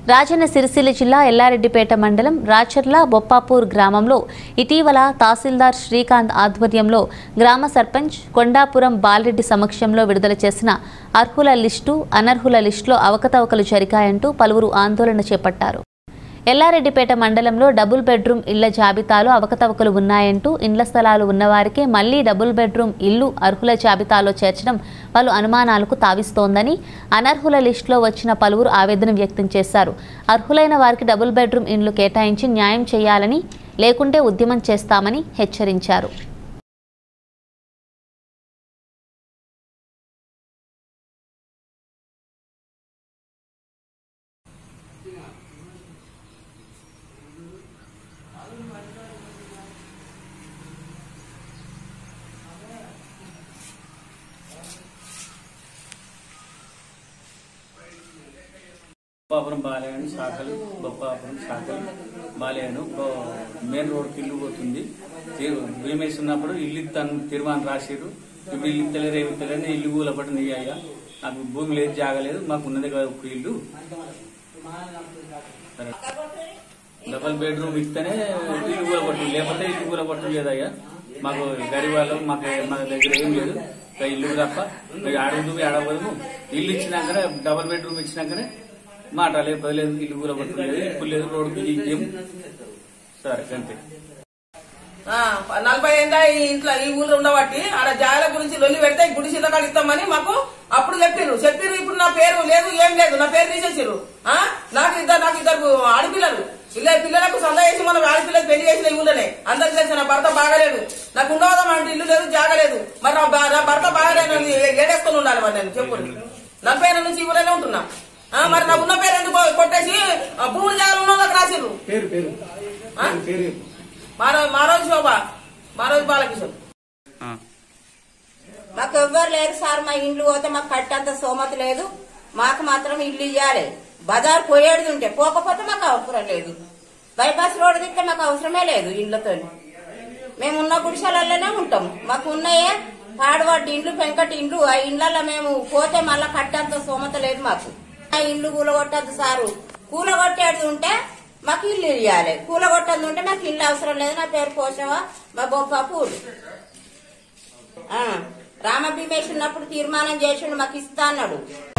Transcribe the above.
రాజన్న సిరిసిల్ల జిల్లా ఎల్లారెడ్డిపేట మండలం రాచర్ల బొప్పాపూర్ గ్రామంలో ఇటీవల తహసీల్దార్ శ్రీకాంత్ ఆధ్వర్యంలో గ్రామ సర్పంచ్ కొండాపురం బాలరెడ్డి సమక్షంలో విడుదల చేసిన అర్హుల లిస్టు అనర్హుల లిస్టులో అవకతవకలు జరిగాయంటూ పలువురు ఆందోళన చేపట్టారు ఎల్లారెడ్డిపేట మండలంలో డబుల్ బెడ్రూమ్ ఇళ్ల జాబితాలో అవకతవకలు ఉన్నాయంటూ ఇండ్ల స్థలాలు ఉన్నవారికే మళ్లీ డబుల్ బెడ్రూమ్ ఇల్లు అర్హుల జాబితాలో చేర్చడం పలు అనుమానాలకు తావిస్తోందని అనర్హుల లిస్టులో వచ్చిన పలువురు ఆవేదన వ్యక్తం చేశారు అర్హులైన వారికి డబుల్ బెడ్రూమ్ ఇండ్లు కేటాయించి న్యాయం చేయాలని లేకుంటే ఉద్యమం చేస్తామని హెచ్చరించారు బొప్పాపురం బాలయాను శాఖలు బొప్పాపురం శాఖలు బాలయాను మెయిన్ రోడ్కి ఇల్లు పోతుంది భీమేసి ఉన్నప్పుడు ఇల్లు ఇస్తాను తీర్మానం రాసిర్రు ఇప్పుడు ఇల్లు ఇస్తలేరు ఏమి ఇస్తలేరు నేను ఇల్లు కూలపడి నీ అయ్యా నాకు భూమి లేదు జాగలేదు మాకు ఉన్నది కదా ఒక ఇల్లు సరే. డబల్ బెడ్రూమ్ ఇస్తేనే ఇల్లు కూలగొట్టు లేకపోతే ఇల్లు కూలగొట్టడం లేదయ్యా మాకు గరీబ్ వాళ్ళు మాకు మన దగ్గర ఏం లేదు ఇక ఇల్లు తప్ప ఇక అడుగుదు అడగదు ఇల్లు ఇచ్చినాకనే డబల్ బెడ్రూమ్ ఇచ్చినాకనే మాట లేకపోతే లేదు ఇల్లు కూలగొట్టడం లేదు ఇప్పుడు లేదు రోడ్డు ఏం సరే అంతే ఆ, నలభై ఏళ్ళ ఈ ఇంట్లో ఈ ఊళ్ళో ఉండబట్టి ఆడ జాగాల గురించి లొల్లి పెడితే ఈ గుడి చిన్నకాడ ఇస్తామని మాకు అప్పుడు చెప్పిర్రు చెప్పిర్రు ఇప్పుడు నా పేరు లేదు ఏం లేదు నా పేరు తీసేసిర్రు ఆ, నాకు ఇద్దరు నాకు ఇద్దరు ఆడపిల్లలు ఇలా పిల్లలకు సొంత చేసి మనం ఆడపిల్లలు పెళ్లి చేసిన ఈ ఊళ్ళోనే అందరికి తెలిసి నా భర్త బాగలేడు నాకు ఉండవదాం అంటే ఇల్లు లేదు జాగలేదు మరి నా భ- నా భర్త బాగలేను అని ఏడేసుకొని ఉండాలి మరి నేను చెప్పు నలభై ఏళ్ళ నుంచి ఈ ఊళ్ళోనే ఉంటున్నా ఆ, మరి నాకు ఉన్న పేరు ఎందుకు కొట్టేసి ఆ, భూములు జాగాలు ఉన్న వాళ్ళకి రాసిర్రు పేరు పేరు ఆ? మారో మారోజు శోభ మారోజు బాలకిషోర్ మాకు ఎవ్వరు లేరు సార్ మా ఇండ్లు పోతే మాకు కట్టంత సోమత లేదు మాకు మాత్రం ఇల్లు ఇవ్వాలి బజార్ పోయేది ఉంటే పోకపోతే మాకు అవసరం లేదు బైపాస్ రోడ్ దిక్కే మాకు అవసరమే లేదు ఇండ్లతో మేము ఉన్న గుడిసెలలోనే ఉంటాం మాకు ఉన్నాయే పాడవాడి ఇండ్లు పెంకటి ఇండ్లు ఆ ఇండ్లలో మేము పోతే మళ్ళా కట్టంత సోమత లేదు మాకు ఆ ఇండ్లు కూలగొట్టద్దు సారు కూలగొట్టేది ఉంటే మాకు ఇల్లు ఇవ్వాలి కూలగొట్టద్దు ఉంటే మాకు ఇల్లు అవసరం లేదు నా పేరు పోషవ మా బొప్ప పూలు ఆ, రామ భీమేష్ ఉన్నప్పుడు తీర్మానం చేసిండు మాకు ఇస్తా అన్నాడు